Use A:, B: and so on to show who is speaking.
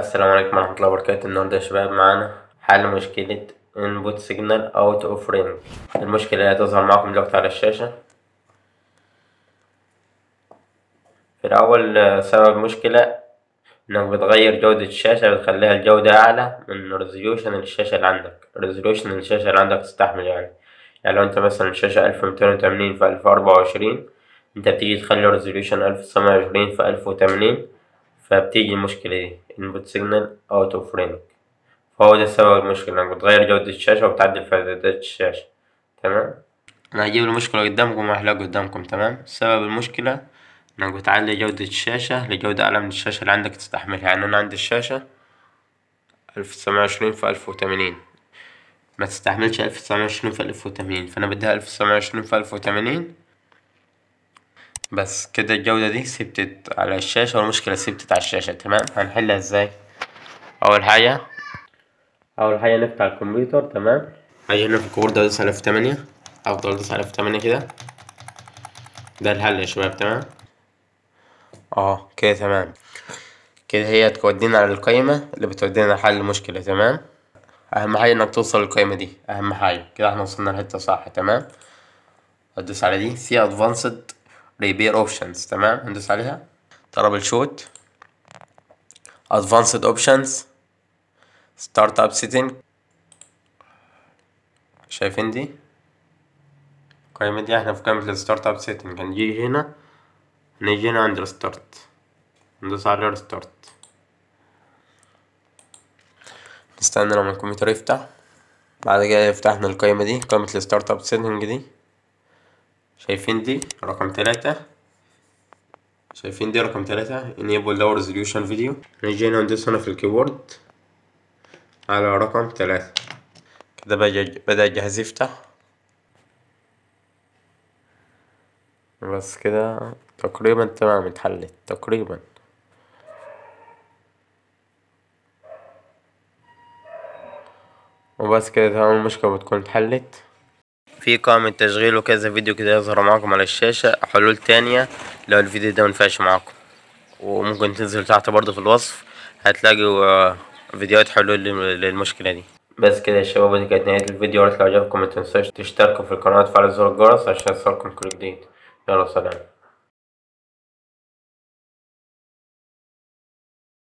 A: السلام عليكم ورحمة الله وبركاته النهاردة يا شباب معانا حل مشكلة input signal out of range المشكلة اللي هتظهر معاكم دلوقتي على الشاشة في الأول آه، سبب المشكلة إنك بتغير جودة الشاشة بتخليها الجودة أعلى من الريزوليوشن الشاشة اللي عندك الريزوليوشن الشاشة اللي عندك تستحمل يعني يعني لو انت مثلا الشاشة ألف ميتين وتمانين في ألف أربعة وعشرين انت بتيجي تخلي الريزوليوشن ألف تسعمية وعشرين في ألف وتمانين فبتيجي المشكلة دي input signal out of range فهو ده سبب المشكلة انك بتغير جودة الشاشة وبتعدل في إعدادات الشاشة تمام أنا هجيب المشكلة قدامكم وهحلها قدامكم تمام سبب المشكلة انك بتعلي جودة الشاشة لجودة أعلى من الشاشة اللي عندك تستحملها يعني أنا عندي الشاشة ألف تسعمية وعشرين في ألف وتمانين ما تستحملش ألف تسعمية وعشرين في ألف وتمانين فأنا بديها ألف تسعمية وعشرين في ألف وتمانين بس كده الجودة دي ثبتت على الشاشة والمشكلة ثبتت على الشاشة تمام هنحلها ازاي أول حاجة أول حاجة نفتح الكمبيوتر تمام هاجي هنا في الكيبورد أدوس على اف تمانية أفضل أدوس على اف تمانية كده ده الحل يا شباب تمام اه كده تمام كده هي تودينا على القايمة اللي بتودينا لحل المشكلة تمام أهم حاجة إنك توصل للقايمة دي أهم حاجة كده احنا وصلنا لحتة صح تمام هتدوس على دي في advanced repair options تمام هندوس عليها ترابل شوت advanced options start up setting شايفين دي القايمة دي احنا في قائمة الستارت اب سيتنج هنجي هنا نيجي هنا عند الستارت ندوس على ريستارت نستنى لما الكمبيوتر يفتح بعد كده يفتحنا القايمة دي قائمة الستارت اب سيتنج دي شايفين دي رقم تلاتة شايفين دي رقم تلاتة enable low resolution video نيجي هنا ندوس هنا في الكيبورد على رقم تلاتة كده بقى- بدأ الجهاز يفتح بس كده تقريبا تمام اتحلت تقريبا وبس كده تمام المشكلة بتكون اتحلت في قائمة تشغيل وكذا فيديو كده يظهر معاكم على الشاشة حلول تانية لو الفيديو ده منفعش معاكم وممكن تنزل تحت برضه في الوصف هتلاقوا آه، فيديوهات حلول لل- للمشكلة دي بس كده يا شباب دي كانت نهاية الفيديو ولو عجبكم متنسوش تشتركوا في القناة وتفعلوا زر الجرس عشان يوصلكم كل جديد يلا سلام